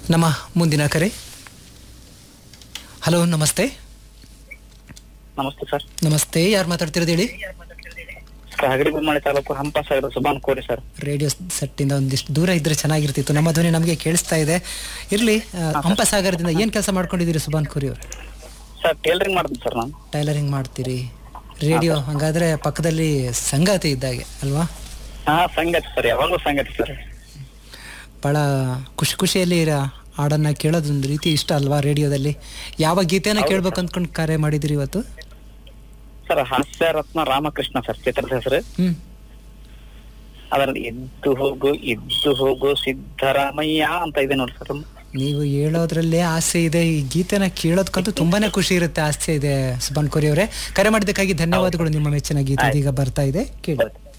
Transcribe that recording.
ನಮ್ಮ ಮುಂದಿನ ಕರೆ ಹಲೋ ನಮಸ್ತೆ ನಮಸ್ತೆ ಸರ್ ನಮಸ್ತೆ ಯಾರು ಮಾತಾಡ್ತಿರೋದು ಹೇಳಿ ಹಗಡಿ ಬೊಮ್ಮಳೆ ತಾಲೂಕು ಹಂಪಸಾಗರ ಸುಬಾನ್ ಕೋರಿ ಸರ್ ರೇಡಿಯೋ ಸೆಟ್ಟಿಂದ ಒಂದಿಷ್ಟು ದೂರ ಇದ್ರೆ ಚೆನ್ನಾಗಿರ್ತಿತ್ತು ನಮ್ಮ ಧ್ವನಿ ನಮಗೆ ಕೇಳಿಸ್ತಾ ಇದೆ ಇರಲಿ ಹಂಪಸಾಗರದಿಂದ ಏನು ಕೆಲಸ ಮಾಡ್ಕೊಂಡಿದ್ದೀರಿ ಸುಬಾನ್ ಕುರಿ ಅವರು ಸರ್ ಟೇಲರಿಂಗ್ ಮಾಡ್ತೀನಿ ಸರ್ ನಾನು ಟೈಲರಿಂಗ್ ಮಾಡ್ತೀರಿ ರೇಡಿಯೋ ಹಂಗಾದ್ರೆ ಪಕ್ಕದಲ್ಲಿ ಸಂಗಾತಿ ಇದ್ದಾಗೆ ಅಲ್ವಾ ಹಾ ಸಂಗತಿ ಸರ್ ಯಾವಾಗಲೂ ಸಂಗತಿ ಸರ್ ಭಾಳ ಖುಷಿ ಖುಷಿಯಲ್ಲಿ ಇರ- ಹಾಡನ್ನ ಕೇಳೋದು ಒಂದು ರೀತಿ ಇಷ್ಟ ಅಲ್ವಾ ರೇಡಿಯೋದಲ್ಲಿ ಯಾವ ಗೀತೆನ ಕೇಳ್ಬೇಕು ಅಂದ್ಕೊಂಡು ಕರೆ ಮಾಡಿದಿರಿ ಇವತ್ತು ಸರ್ ಹಾಸ್ಯ ರತ್ನ ರಾಮಕೃಷ್ಣ ಸರ್ ಚಿತ್ರದ ಹೆಸರು ಹ್ಮ್ ಅದರಲ್ಲಿ ಎದ್ದು ಹೋಗು ಎದ್ದು ಹೋಗು ಸಿದ್ದರಾಮಯ್ಯ ಅಂತ ಇದೆ ನೋಡಿ ಸರ್ ನೀವು ಹೇಳೋದ್ರಲ್ಲೇ ಆಸೆ ಇದೆ ಈ ಗೀತೆನ ಕೇಳೋದಕ್ಕಂತೂ ತುಂಬಾನೇ ಖುಷಿ ಇರುತ್ತೆ ಆಸೆ ಇದೆ ಸುಬಾನ್ ಕೋರಿ ಅವರೇ ಕರೆ ಮಾಡಿದ್ದಕ್ಕಾಗಿ ಧನ್ಯವಾದಗಳು ನಿಮ್ಮ ಮೆಚ್ಚಿನ ಗೀತೆ ಇದೀಗ ಬರ್ತಾ ಇದೆ ಕೇಳಿ